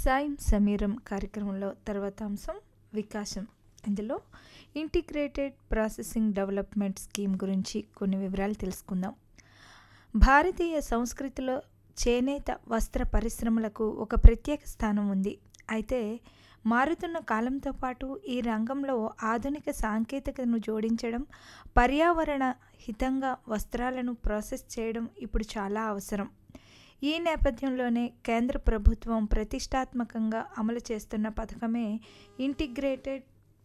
సాయం సమీరం కార్యక్రమంలో తర్వాత అంశం వికాసం ఇందులో ఇంటిగ్రేటెడ్ ప్రాసెసింగ్ డెవలప్మెంట్ స్కీమ్ గురించి కొన్ని వివరాలు తెలుసుకుందాం భారతీయ సంస్కృతిలో చేనేత వస్త్ర పరిశ్రమలకు ఒక ప్రత్యేక స్థానం ఉంది అయితే మారుతున్న కాలంతో పాటు ఈ రంగంలో ఆధునిక సాంకేతికతను జోడించడం పర్యావరణ హితంగా వస్త్రాలను ప్రాసెస్ చేయడం ఇప్పుడు చాలా అవసరం ఈ నేపథ్యంలోనే కేంద్ర ప్రభుత్వం ప్రతిష్టాత్మకంగా అమలు చేస్తున్న పథకమే ఇంటిగ్రేటెడ్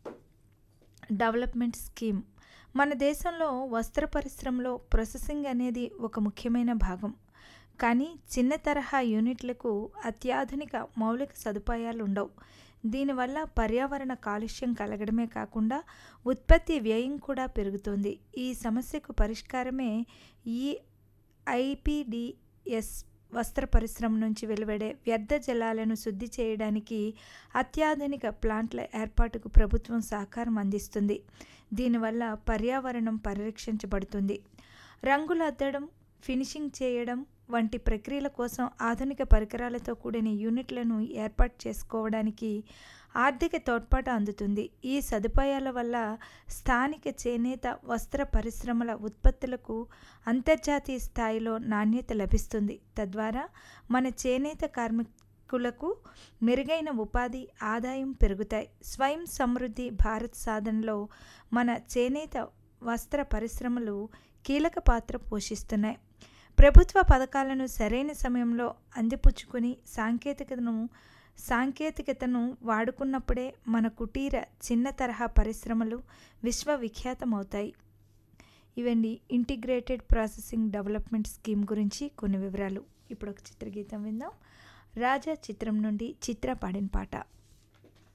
డెవలప్మెంట్ స్కీమ్ మన దేశంలో వస్త్ర పరిశ్రమలో ప్రాసెసింగ్ అనేది ఒక ముఖ్యమైన భాగం కానీ చిన్న తరహా యూనిట్లకు అత్యాధునిక మౌలిక సదుపాయాలు ఉండవు దీనివల్ల పర్యావరణ కాలుష్యం కలగడమే కాకుండా ఉత్పత్తి వ్యయం కూడా పెరుగుతుంది ఈ సమస్యకు పరిష్కారమే ఈ ఐపిడిఎస్ వస్త్ర పరిశ్రమ నుంచి వెలువడే వ్యర్థ జలాలను శుద్ధి చేయడానికి అత్యాధునిక ప్లాంట్ల ఏర్పాటుకు ప్రభుత్వం సహకారం అందిస్తుంది దీనివల్ల పర్యావరణం పరిరక్షించబడుతుంది రంగులు అద్దడం ఫినిషింగ్ చేయడం వంటి ప్రక్రియల కోసం ఆధునిక పరికరాలతో కూడిన యూనిట్లను ఏర్పాటు చేసుకోవడానికి ఆర్థిక తోడ్పాటు అందుతుంది ఈ సదుపాయాల వల్ల స్థానిక చేనేత వస్త్ర పరిశ్రమల ఉత్పత్తులకు అంతర్జాతీయ స్థాయిలో నాణ్యత లభిస్తుంది తద్వారా మన చేనేత కార్మికులకు మెరుగైన ఉపాధి ఆదాయం పెరుగుతాయి స్వయం సమృద్ధి భారత్ సాధనలో మన చేనేత వస్త్ర పరిశ్రమలు కీలక పాత్ర పోషిస్తున్నాయి ప్రభుత్వ పథకాలను సరైన సమయంలో అందిపుచ్చుకుని సాంకేతికతను సాంకేతికతను వాడుకున్నప్పుడే మన కుటీర చిన్న తరహా పరిశ్రమలు విశ్వవిఖ్యాతమవుతాయి ఇవండి ఇంటిగ్రేటెడ్ ప్రాసెసింగ్ డెవలప్మెంట్ స్కీమ్ గురించి కొన్ని వివరాలు ఇప్పుడు ఒక చిత్రగీతం విందాం రాజా చిత్రం నుండి చిత్ర పాడిన పాట